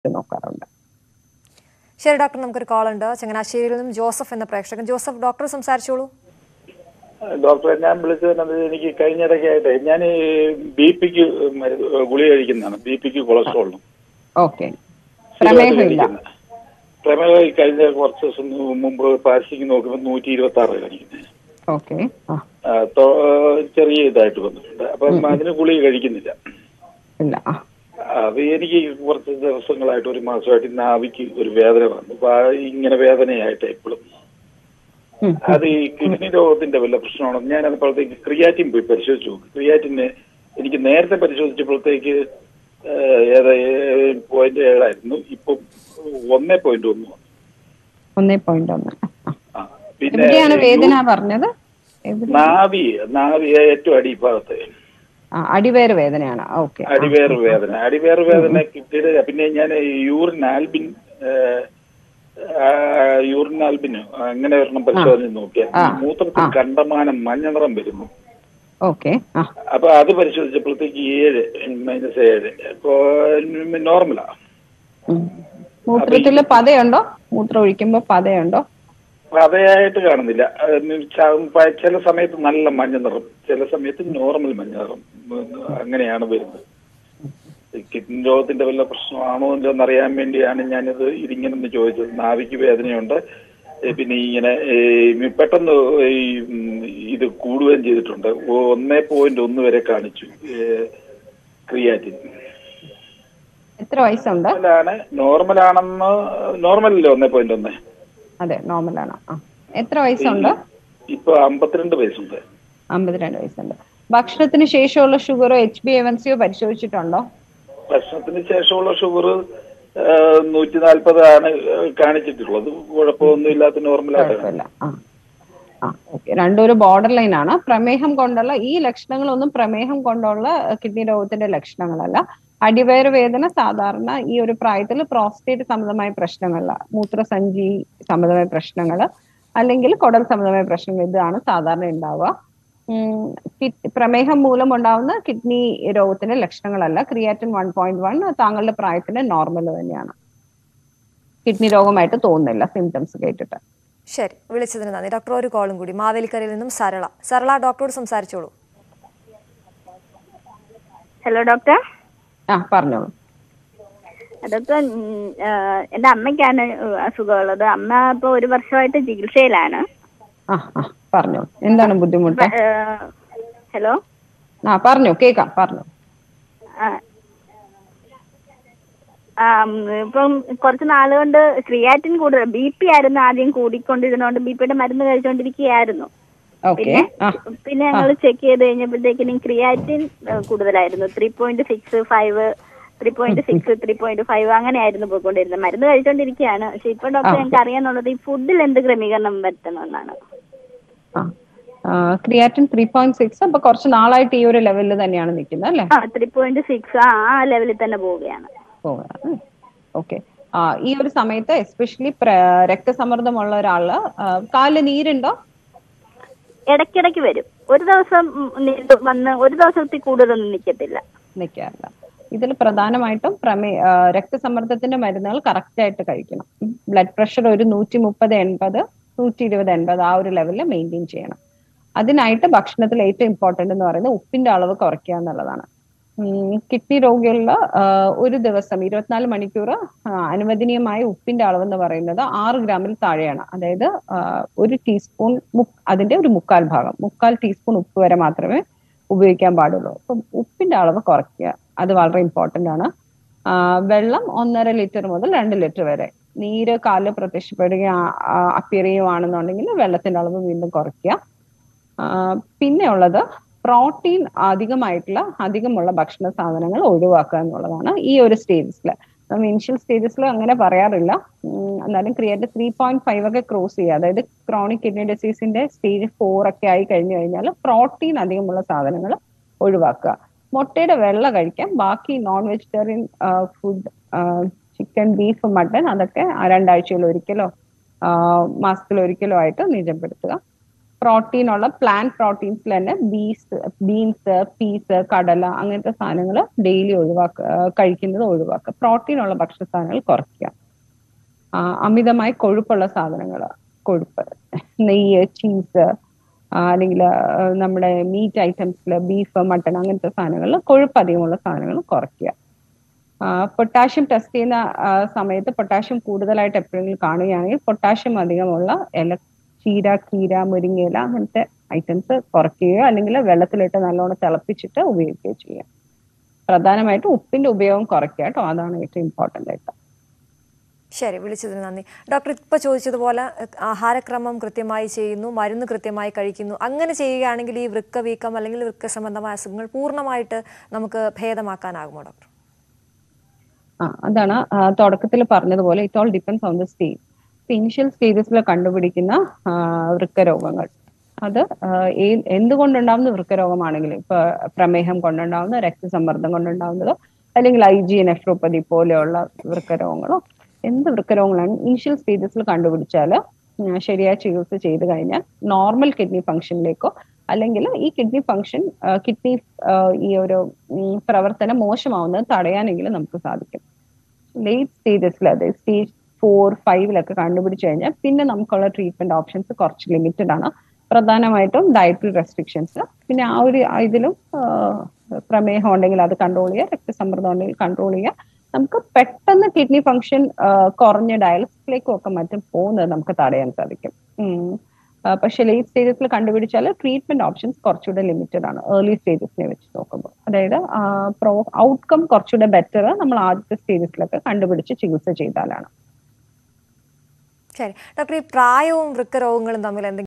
നോക്കാറുണ്ട് ശരി ഡോക്ടർ നമുക്കൊരു കോൾ ഉണ്ട് ചങ്ങനാശ്ശേരിയിൽ നിന്നും ജോസഫ് എന്ന പ്രേക്ഷകൻ ജോസഫ് ഡോക്ടർ സംസാരിച്ചോളൂ ഡോക്ടറെ ഞാൻ വിളിച്ചത് എനിക്ക് കഴിഞ്ഞിടയ്ക്കായിട്ട് ഞാൻ ബി പിക്ക് ഗുളിക കഴിക്കുന്നതാണ് ബി പിക്ക് കൊളസ്ട്രോളിനും ഓക്കെ പ്രമേഹമില്ല പ്രമേഹം കഴിഞ്ഞ കുറച്ച് ദിവസം മുമ്പ് പാസ്റ്റിങ് നോക്കുമ്പോൾ നൂറ്റി ഇരുപത്തി ആറ് കാണിക്കുന്നത് ഓക്കെ ആ ആ, തൊ- ചെറിയ ഇതായിട്ട് വന്നിട്ടുണ്ട് അപ്പം അതിന് ഗുളിക കഴിക്കുന്നില്ല ഇല്ല ആ അത് എനിക്ക് കുറച്ച് ദിവസങ്ങളായിട്ട് ഒരു മാസമായിട്ട് നാവിക്ക് ഒരു വേദന വന്നു അപ്പൊ ആ ഇങ്ങനെ വേദനയായിട്ട് എപ്പോഴും ഉം. അത് ഈ കിഡ്നി രോഗത്തിന്റെ വല്ല പ്രശ്നമാണോ ഞാൻ അപ്പോഴത്തേക്ക് ക്രിയാറ്റിൻ പോയി പരിശോധിച്ചു ക്രിയാറ്റിന് എനിക്ക് നേരത്തെ പരിശോധിച്ചപ്പോഴത്തേക്ക് ഏഹ്, ഏതാ പോയിന്റ് ഏഴായിരുന്നു ഇപ്പം ഒന്നേ പോയിന്റ് ഒന്ന് വന്നു. ഒന്നേ പോയിന്റ് ഒന്ന് ആ. ആ, പിന്നെ എവിടെയാണ് വേദന പറഞ്ഞത് എവിടെ നാവി നാവി ഏറ്റവും അടിഭാഗത്ത് ആ അടിവേര് വേദനയാണ് ഓക്കെ അടിവേറ് വേദന അടിവേറ് വേദന കിട്ടിയത് പിന്നെ ഞാൻ യൂറിൻ ആൽബിൻ ഏഹ്, ആ, യൂറിൻ ആൽബിൻ അങ്ങനെ ഒരെണ്ണം പരിശോധന നോക്കിയാൽ ആ. മൂത്രത്തിൽ ആ. കണ്ടമാനം മഞ്ഞ നിറം വരുന്നു ഓക്കെ ആ അപ്പൊ അത് പരിശോധിച്ചപ്പോഴത്തേക്ക് ഏഴ് മൈനസ് ഏഴ് ഇപ്പോ നോർമലാ ഉം. മൂത്രത്തില് പതയുണ്ടോ മൂത്രം ഒഴിക്കുമ്പോ പതയുണ്ടോ അതയായിട്ട് കാണുന്നില്ല അത് ച- പ- ചില സമയത്ത് നല്ല മഞ്ഞ നിറം ചില സമയത്ത് നോർമൽ മഞ്ഞ നിറം ഉം, അങ്ങനെയാണ് വരുന്നത് കിഡ്നി രോഗത്തിന്റെ വല്ല പ്രശ്നമാണോ എന്ന് അറിയാൻ വേണ്ടിയാണ് ഞാനിത് ഇതിങ്ങനെ ഒന്ന് ചോദിച്ചത് നാവിക്ക് വേദനയുണ്ട് ഏ, പിന്നെ ഇങ്ങനെ ഏ, പെട്ടെന്ന് ഈ ഉം, ഇത് കൂടുകയും ചെയ്തിട്ടുണ്ട് ഒന്നേ പോയിന്റ് ഒന്ന് വരെ കാണിച്ചു ക്രിയാറ്റിൻ എത്ര വയസ്സുണ്ട് നോർമലാണ് നോർമലാണെന്ന് നോർമലല്ലേ ഒന്നേ പോയിന്റ് ഒന്ന് അതെ നോർമലാണ് ആ എത്ര വയസ്സുണ്ട് ഇപ്പൊ അമ്പത്തിരണ്ട് വയസ്സുണ്ട് അമ്പത്തിരണ്ട് വയസ്സുണ്ട് ഭക്ഷണത്തിന് ശേഷമുള്ള ഷുഗറോ എച്ച് ബി എവൻസിയോ പരിശോധിച്ചിട്ടുണ്ടോ ഭക്ഷണത്തിന് ശേഷമുള്ള ഷുഗർ നൂറ്റി നാൽപ്പത് ആണ് കാണിച്ചിട്ടുള്ളത് കുഴപ്പമൊന്നും ഇല്ലാത്ത നോർമലായിട്ടാണ് കുഴപ്പമില്ല ആ ആ ഓക്കെ രണ്ടും ഒരു ബോർഡർ ലൈൻ ആണ് പ്രമേഹം കൊണ്ടുള്ള ഈ ലക്ഷണങ്ങളൊന്നും പ്രമേഹം കൊണ്ടുള്ള കിഡ്നി രോഗത്തിന്റെ ലക്ഷണങ്ങളല്ല അടിവയറ് വേദന സാധാരണ ഈ ഒരു പ്രായത്തിൽ പ്രോസ്റ്റേറ്റ് സംബന്ധമായ പ്രശ്നങ്ങളല്ല മൂത്രസഞ്ചി സംബന്ധമായ പ്രശ്നങ്ങൾ അല്ലെങ്കിൽ കുടൽ സംബന്ധമായ പ്രശ്നങ്ങൾ ഇതാണ് സാധാരണ ഉണ്ടാവുക ഉം, കി- പ്രമേഹം മൂലം ഉണ്ടാവുന്ന കിഡ്നി രോഗത്തിന്റെ ലക്ഷണങ്ങളല്ല ക്രിയാറ്റിൻ വൺ പോയിന്റ് വൺ താങ്കളുടെ പ്രായത്തിന് നോർമൽ തന്നെയാണ് കിഡ്നി രോഗമായിട്ട് തോന്നുന്നില്ല സിംറ്റംസ് കേട്ടിട്ട് ശരി വിളിച്ചതിന് നന്ദി ഡോക്ടർ ഒരു കോളും കൂടി മാവേലിക്കരയിൽ നിന്നും സരള സരള ഡോക്ടറോട് സംസാരിച്ചോളൂ ഹലോ ഡോക്ടർ ആ പറഞ്ഞോളൂ ഡോക്ടർ ഉം, ആ, എന്റെ അമ്മയ്ക്കാണ് അസുഖമുള്ളത് അമ്മ ഇപ്പൊ ഒരു വർഷമായിട്ട് ചികിത്സയിലാണ് ആ ആ പറഞ്ഞോളൂ എന്താണ് ബുദ്ധിമുട്ട് ആ, ഹലോ ആ പറഞ്ഞോ കേക്കാം പറഞ്ഞോ ആ. ആ, ഉം, ഇപ്പം കുറച്ച് നാള് കൊണ്ട് ക്രിയാറ്റിൻ കൂടുതൽ ബി പി ആയിരുന്നു ആദ്യം കൂടിക്കൊണ്ടിരുന്നോണ്ട് ബി പിയുടെ മരുന്ന് കഴിച്ചുകൊണ്ടിരിക്കുകയായിരുന്നു ഓക്കെ ആ പിന്നെ ഞങ്ങൾ ചെക്ക് ചെയ്ത് കഴിഞ്ഞപ്പോഴത്തേക്കിനും ക്രിയാറ്റിൻ ആ, കൂടുതലായിരുന്നു three point six five three point six three point five അങ്ങനെയായിരുന്നു പോയിക്കൊണ്ടിരുന്നത് മരുന്ന് കഴിച്ചുകൊണ്ടിരിക്കുകയാണ് പക്ഷെ ഇപ്പൊ ഡോക്ടർ ഞങ്ങൾക്ക് അറിയാന്നുള്ളത് ഈ ഫുഡിൽ എന്ത് ക്രമീകരണം വരുത്തണമെന്നാണ് ആ ക്രിയാറ്റിൻ ത്രീ പോയിന്റ് സിക്സ് അപ്പൊ കുറച്ച് നാളായിട്ട് ഈ ഒരു ലെവലിൽ തന്നെയാണ് നിൽക്കുന്നത് അല്ലേ ആ ത്രീ പോയിന്റ് സിക്സ് ആ ആ ലെവലിൽ തന്നെ പോവുകയാണ് ഓക്കെ ആ ഈ ഒരു സമയത്ത് എസ്പെഷ്യലി രക്തസമ്മർദ്ദമുള്ള ഒരാള് ആ, കാലില് നീരുണ്ടോ ഇടയ്ക്കിടയ്ക്ക് വരും ഒരു ദിവസം ഉം, നീണ്ടു വന്ന് ഒരു ദിവസത്തിൽ കൂടുതലൊന്നും നിൽക്കത്തില്ല നിൽക്കാറില്ല ഇതിൽ പ്രധാനമായിട്ടും പ്രമേ ആ, രക്തസമ്മർദ്ദത്തിന്റെ മരുന്നുകൾ കറക്റ്റ് ആയിട്ട് കഴിക്കണം ബ്ലഡ് പ്രഷർ ഒരു നൂറ്റി മുപ്പത് എൺപത് നൂറ്റി ഇരുപത് എൺപത് ആ ഒരു ലെവലിൽ മെയിൻറ്റെയിൻ ചെയ്യണം അതിനായിട്ട് ഭക്ഷണത്തിൽ ഏറ്റവും ഇമ്പോർട്ടന്റ് എന്ന് പറയുന്നത് ഉപ്പിന്റെ അളവ് കുറയ്ക്കുക എന്നുള്ളതാണ് കിഡ്നി രോഗികളിൽ ഒരു ദിവസം ഇരുപത്തിനാല് മണിക്കൂർ ആ, അനുവദനീയമായ ഉപ്പിന്റെ അളവ് എന്ന് പറയുന്നത് ആറ് ഗ്രാമിൽ താഴെയാണ് അതായത് ആ, ഒരു ടീസ്പൂൺ മുക്ക് അതിന്റെ ഒരു മുക്കാൽ ഭാഗം മുക്കാൽ ടീസ്പൂൺ ഉപ്പ് വരെ മാത്രമേ ഉപയോഗിക്കാൻ പാടുള്ളൂ അപ്പം ഉപ്പിന്റെ അളവ് കുറയ്ക്കുക അത് വളരെ ഇമ്പോർട്ടന്റ് ആണ് ആ, വെള്ളം ഒന്നര ലിറ്റർ മുതൽ രണ്ട് ലിറ്റർ വരെ നീര് കാലിൽ പ്രത്യക്ഷപ്പെടുകയും അപ്പിയർ ചെയ്യുവാണെന്നുണ്ടെങ്കിൽ വെള്ളത്തിന്റെ അളവ് വീണ്ടും കുറയ്ക്കുക ആ, പിന്നെ ഉള്ളത് പ്രോട്ടീൻ അധികമായിട്ടുള്ള അധികമുള്ള ഭക്ഷണ സാധനങ്ങൾ ഒഴിവാക്കുക എന്നുള്ളതാണ് ഈ ഒരു സ്റ്റേജസിൽ നമ്മൾ ഇനിഷ്യൽ സ്റ്റേജസിൽ അങ്ങനെ പറയാറില്ല ഉം, എന്നാലും ക്രിയേറ്റ് ത്രീ പോയിന്റ് ഫൈവ് ഒക്കെ ക്രോസ് ചെയ്യുക അതായത് ക്രോണിക് കിഡ്നി ഡിസീസിന്റെ സ്റ്റേജ് ഫോർ ഒക്കെ ആയി കഴിഞ്ഞു കഴിഞ്ഞാൽ പ്രോട്ടീൻ അധികമുള്ള സാധനങ്ങൾ ഒഴിവാക്കുക മുട്ടയുടെ വെള്ള കഴിക്കാം ബാക്കി non vegetarian food chicken beef mutton അതൊക്കെ ആ രണ്ടാഴ്ചയിൽ ഒരിക്കലോ മാസത്തിൽ ഒരിക്കലോ ആയിട്ട് നിജപ്പെടുത്തുക പ്രോട്ടീൻ ഉള്ള പ്ലാൻ പ്രോട്ടീൻസിൽ തന്നെ ബീസ് ബീൻസ് പീസ് കടല അങ്ങനത്തെ സാധനങ്ങൾ ഡെയിലി ഒഴിവാക്കുക ആ, കഴിക്കുന്നത് ഒഴിവാക്കുക പ്രോട്ടീൻ ഉള്ള ഭക്ഷണ സാധനങ്ങൾ കുറയ്ക്കുക ആ, അമിതമായി കൊഴുപ്പുള്ള സാധനങ്ങൾ കൊഴുപ്പ് നെയ്യ് ചീസ് അല്ലെങ്കിൽ നമ്മുടെ മീറ്റ് ഐറ്റംസിൽ ബീഫ് മട്ടൺ അങ്ങനത്തെ സാധനങ്ങളിൽ കൊഴുപ്പ് അധികമുള്ള സാധനങ്ങൾ കുറയ്ക്കുക പൊട്ടാഷ്യം ടെസ്റ്റ് ചെയ്യുന്ന ആ, സമയത്ത് പൊട്ടാഷ്യം കൂടുതലായിട്ട് എപ്പോഴെങ്കിലും കാണുകയാണെങ്കിൽ പൊട്ടാഷ്യം അധികമുള്ള ഇല ചീര കീര മുരിങ്ങയില അങ്ങനത്തെ ഐറ്റംസ് കുറയ്ക്കുകയോ അല്ലെങ്കിൽ വെള്ളത്തിലിട്ട് നല്ലോണം തിളപ്പിച്ചിട്ട് ഉപയോഗിക്കുകയോ ചെയ്യുക പ്രധാനമായിട്ടും ഉപ്പിന്റെ ഉപയോഗം കുറയ്ക്കുക കേട്ടോ അതാണ് ഏറ്റവും ഇമ്പോർട്ടന്റ് ആയിട്ട് ശരി വിളിച്ചതിന് നന്ദി ഡോക്ടർ ഇപ്പോൾ ചോദിച്ചതുപോലെ എഹ്, ആഹാരക്രമം കൃത്യമായി ചെയ്യുന്നു മരുന്ന് കൃത്യമായി കഴിക്കുന്നു അങ്ങനെ ചെയ്യുകയാണെങ്കിൽ ഈ വൃക്ക വീക്കം അല്ലെങ്കിൽ വൃക്ക സംബന്ധമായ അസുഖങ്ങൾ പൂർണ്ണമായിട്ട് നമുക്ക് ഭേദമാക്കാനാകുമോ ഡോക്ടർ ആ അതാണ് തുടക്കത്തിൽ പറഞ്ഞതുപോലെ it all depends on the stage initial സ്റ്റേജസിൽ കണ്ടുപിടിക്കുന്ന ആ, വൃക്കരോഗങ്ങൾ അത് ആ, ഏ- എന്തുകൊണ്ടുണ്ടാവുന്ന വൃക്കരോഗമാണെങ്കിലും ഇപ്പൊ പ്രമേഹം കൊണ്ടുണ്ടാവുന്ന രക്തസമ്മർദ്ദം കൊണ്ടുണ്ടാവുന്നതോ അല്ലെങ്കിൽ ഐ ജി നെഫ്രോപ്പതി പോലെയുള്ള വൃക്കരോഗങ്ങളോ എന്ത് വൃക്കരോഗങ്ങളാണ് ഇനിഷ്യൽ സ്റ്റേജസിൽ കണ്ടുപിടിച്ചാൽ ശരിയായ ചികിത്സ ചെയ്തു കഴിഞ്ഞാൽ നോർമൽ കിഡ്നി ഫംഗ്ഷനിലേക്കോ അല്ലെങ്കിൽ ഈ കിഡ്നി ഫംഗ്ഷൻ കിഡ്നി ഈ ഒരു ഉം, പ്രവർത്തനം മോശമാവുന്നത് തടയാനെങ്കിലും നമുക്ക് സാധിക്കും ലേറ്റ് സ്റ്റേജസിൽ അതായത് സ്റ്റേജ് ഫോർ ഫൈവിലൊക്കെ കണ്ടുപിടിച്ചു കഴിഞ്ഞാൽ പിന്നെ നമുക്കുള്ള ട്രീറ്റ്മെന്റ് ഓപ്ഷൻസ് കുറച്ച് ലിമിറ്റഡ് ആണ് പ്രധാനമായിട്ടും ഡയറ്ററി റെസ്ട്രിക്ഷൻസ് പിന്നെ ആ ഒരു ഇതിലും ആ, പ്രമേഹം ഉണ്ടെങ്കിൽ അത് കൺട്രോൾ ചെയ്യുക രക്തസമ്മർദ്ദം ഉണ്ടെങ്കിൽ കൺട്രോൾ ചെയ്യുക നമുക്ക് പെട്ടെന്ന് കിഡ്നി ഫംഗ്ഷൻ കുറഞ്ഞ ഡയാലിസിസിലേക്കും ഒക്കെ മറ്റും പോകുന്നത് നമുക്ക് തടയാൻ സാധിക്കും ഉം. ആ, പക്ഷെ ലേറ്റ് സ്റ്റേജസിൽ കണ്ടുപിടിച്ചാൽ ട്രീറ്റ്മെന്റ് ഓപ്ഷൻസ് കുറച്ചുകൂടെ ലിമിറ്റഡ് ആണ് ഏർലി സ്റ്റേജസിനെ വെച്ച് നോക്കുമ്പോൾ അതായത് പ്രോ ഔട്ട്കം കുറച്ചുകൂടെ ബെറ്റർ നമ്മൾ ആദ്യത്തെ സ്റ്റേജസിലൊക്കെ കണ്ടുപിടിച്ച് ചികിത്സ ചെയ്താലാണ് ശരി ഡോക്ടർ ഈ പ്രായവും വൃക്കരോഗങ്ങളും തമ്മിൽ എന്തെങ്കിലും